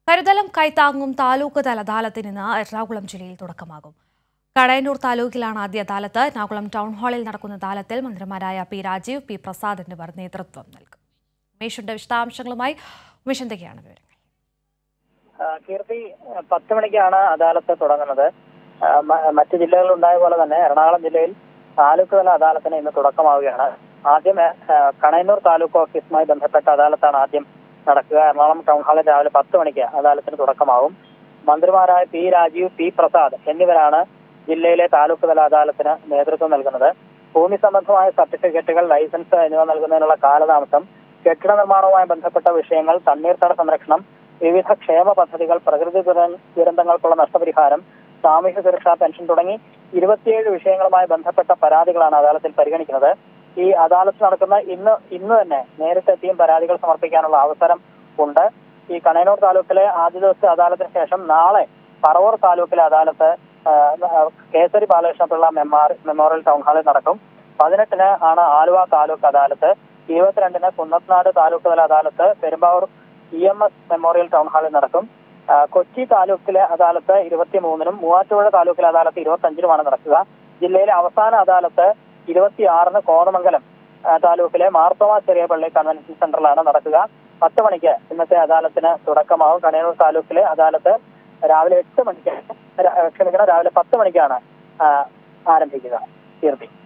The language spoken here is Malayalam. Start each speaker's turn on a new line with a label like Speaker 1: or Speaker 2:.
Speaker 1: കരുതലം കൈത്താങ്ങും താലൂക്ക് തല അദാലത്തിന് ഇന്ന് എറണാകുളം ജില്ലയിൽ തുടക്കമാകും കടയന്നൂർ താലൂക്കിലാണ് ആദ്യ അദാലത്ത് എറണാകുളം ടൗൺ ഹാളിൽ നടക്കുന്ന അദാലത്തിൽ മന്ത്രിമാരായ പി രാജീവ് പി പ്രസാദ് എന്നിവർ നേതൃത്വം നൽകും ഉമേഷിന്റെ വിശദാംശങ്ങളുമായി ഉമേഷ് എന്തൊക്കെയാണ് വിവരങ്ങൾ
Speaker 2: ആ, കീർത്തി ആ, പത്ത് മണിക്കാണ് അദാലത്ത് തുടങ്ങുന്നത് ആ, മ- മറ്റ് ജില്ലകളിൽ ഉണ്ടായ പോലെ തന്നെ എറണാകുളം ജില്ലയിൽ താലൂക്ക് തല അദാലത്തിന് ഇന്ന് തുടക്കമാവുകയാണ് ആദ്യം ആ, കണയന്നൂർ താലൂക്ക് ഓഫീസുമായി ബന്ധപ്പെട്ട അദാലത്താണ് ആദ്യം നടക്കുക എറണാകുളം ടൗൺ ഹാളിൽ രാവിലെ പത്ത് മണിക്ക് അദാലത്തിന് തുടക്കമാവും മന്ത്രിമാരായ പി രാജീവ് പി പ്രസാദ് എന്നിവരാണ് ജില്ലയിലെ താലൂക്ക് തല അദാലത്തിന് നേതൃത്വം നൽകുന്നത് ഭൂമി സംബന്ധമായ സർട്ടിഫിക്കറ്റുകൾ ലൈസൻസ് എന്നിവ നൽകുന്നതിനുള്ള കാലതാമസം കെട്ടിട നിർമ്മാണവുമായി ബന്ധപ്പെട്ട വിഷയങ്ങൾ തണ്ണീർത്തട സംരക്ഷണം വിവിധ ക്ഷേമ പദ്ധതികൾ പ്രകൃതി ദുര- ദുരന്തങ്ങൾക്കുള്ള നഷ്ടപരിഹാരം സാമൂഹ്യ സുരക്ഷാ പെൻഷൻ തുടങ്ങി ഇരുപത്തിയേഴ് വിഷയങ്ങളുമായി ബന്ധപ്പെട്ട പരാതികളാണ് അദാലത്തിൽ പരിഗണിക്കുന്നത് ഈ അദാലത്ത് നടക്കുന്ന ഇന്ന് ഇന്ന് തന്നെ നേരിട്ടെത്തിയും പരാതികൾ സമർപ്പിക്കാനുള്ള അവസരം ഉണ്ട് ഈ കണയന്നൂർ താലൂക്കിലെ ആദ്യ ദിവസത്തെ അദാലത്തിന് ശേഷം നാളെ പറവൂർ താലൂക്കിലെ അദാലത്ത് ആ, ആ, Kesari Balakrishnapillai memory memorial town ഹാളിൽ നടക്കും പതിനെട്ടിന് ആണ് ആലുവ താലൂക്ക് അദാലത്ത് ഇരുപത്തിരണ്ടിന് കുന്നത്നാട് താലൂക്ക് തല അദാലത്ത് Perumbavoor E M S memorial town ഹാളിൽ നടക്കും ആ, കൊച്ചി താലൂക്കിലെ അദാലത്ത് ഇരുപത്തിമൂന്നിനും മൂവാറ്റുപുഴ താലൂക്കിലെ അദാലത്ത് ഇരുപത്തഞ്ചിനുമാണ് നടക്കുക ജില്ലയിലെ അവസാന അദാലത്ത് ഇരുപത്തിയാറിന് കോതമംഗലം ആ, താലൂക്കിലെ മാർത്തോമ ചെറിയ പള്ളി കൺവെൻഷൻ സെന്ററിലാണ് നടക്കുക പത്ത് മണിക്ക് ഇന്നത്തെ അദാലത്തിന് തുടക്കമാവും കണിയൂർ താലൂക്കിലെ അദാലത്ത് രാവിലെ എട്ട് മണിക്ക് ക്ഷമിക്കണം രാവിലെ പത്ത് മണിക്കാണ് ആ, ആരംഭിക്കുക കീർത്തി